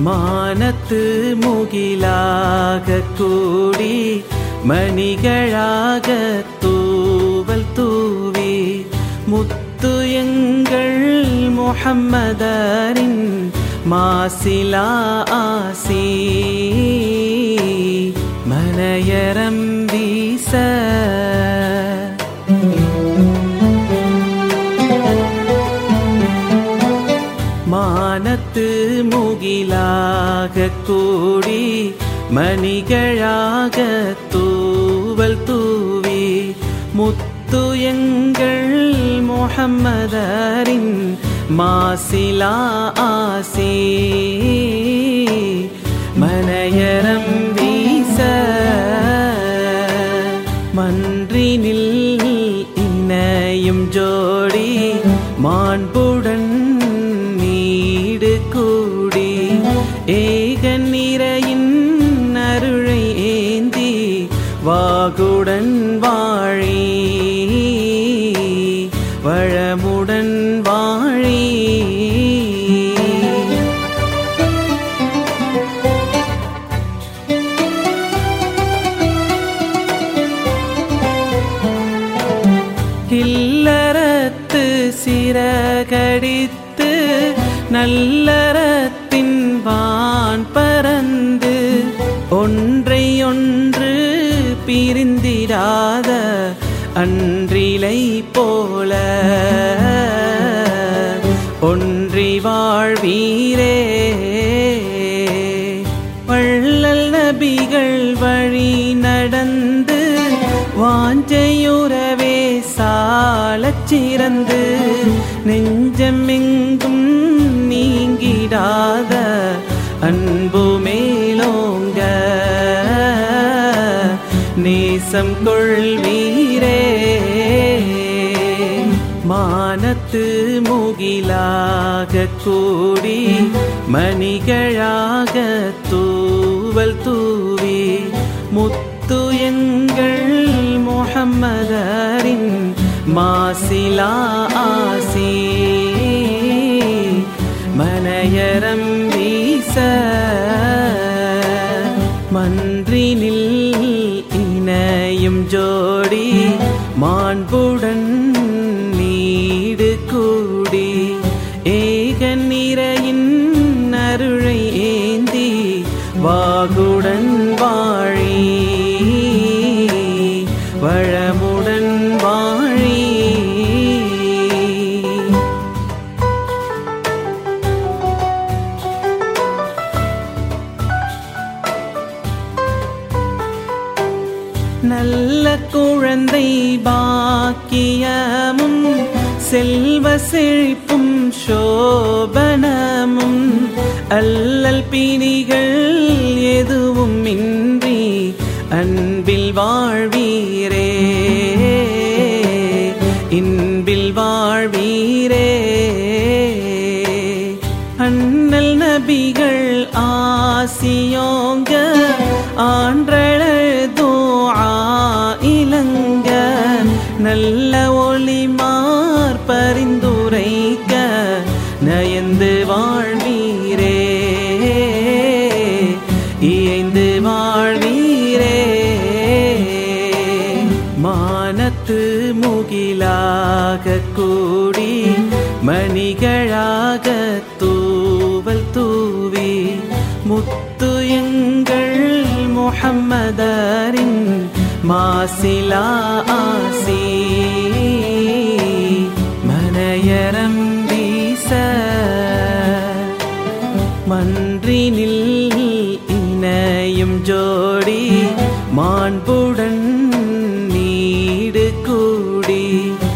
மானத்து முகிலாக கூடி மணிகளாக தூவல் தூவி முத்து எங்கள் முஹம்மதரின் மாசிலா ஆசி மனையரம் வீச மானத்து முகிலாக கூடி மணிகளாக தூவல் தூவி முத்து எங்கள் முஹம்மதரின் மாசிலா ஆசி மனையரம் வீச மன்றினில் இணையும் ஜோடி மாண்புடன் நீடு கூடி ஏக நிறையின் அருளை ஏந்தி வாகுடன் வாழி வளமுடன் வாழி இல்லறத்து சிறகடித்து நல்லறத்தின் வான் பறந்து ஒன்றை ஒன்று பிரிந்திடாத அன்றிலை போல ஒன்றி வாழ்வீரே வள்ளல் நபிகள் வழி நடந்து வாஞ்சையுறவே சாலச் சிறந்து நெஞ்சமெங்கும் நீங்கிடாத அன்பு மேலோங்க நேசம் கொள்வீரே மானத்து முகிலாக கூடி மணிகளாக தூவல் தூவி முத்து எங்கள் முஹம்மதரின் மாசிலா ஆசி மனையரம் வீச மன்றினில் இணையும் ஜோடி மாண்புடன் நீடு கூடி ஏக நிறையின் அருளை ஏந்தி வாகுடன் வாழி வளமுடன் வாழி நல்ல குழந்தை பாக்கியமும் செல்வ செழிப்பும் சோபனமும் அல்லல் பிணிகள் எதுவும் இன்றி அன்பில் வாழ்வீரே இன்பில் வாழ்வீரே அண்ணல் நபிகள் ஆசியோங்க ஆன்றழல் துஆ இலங்க நல்ல ஒளிமார் பரிந்துரைக்க நயந்து வாழ்வீரே இயைந்து வாழ்வீரே மானத்து முகிலாக கூடி மணிகளாக தூவல் தூவி முத்து எங்கள் முஹம்மதரின் மாசிலா ஆசி மனையரம் வீச மன்றினில் இணையும் ஜோடி மாண்புடன் நீடு கூடி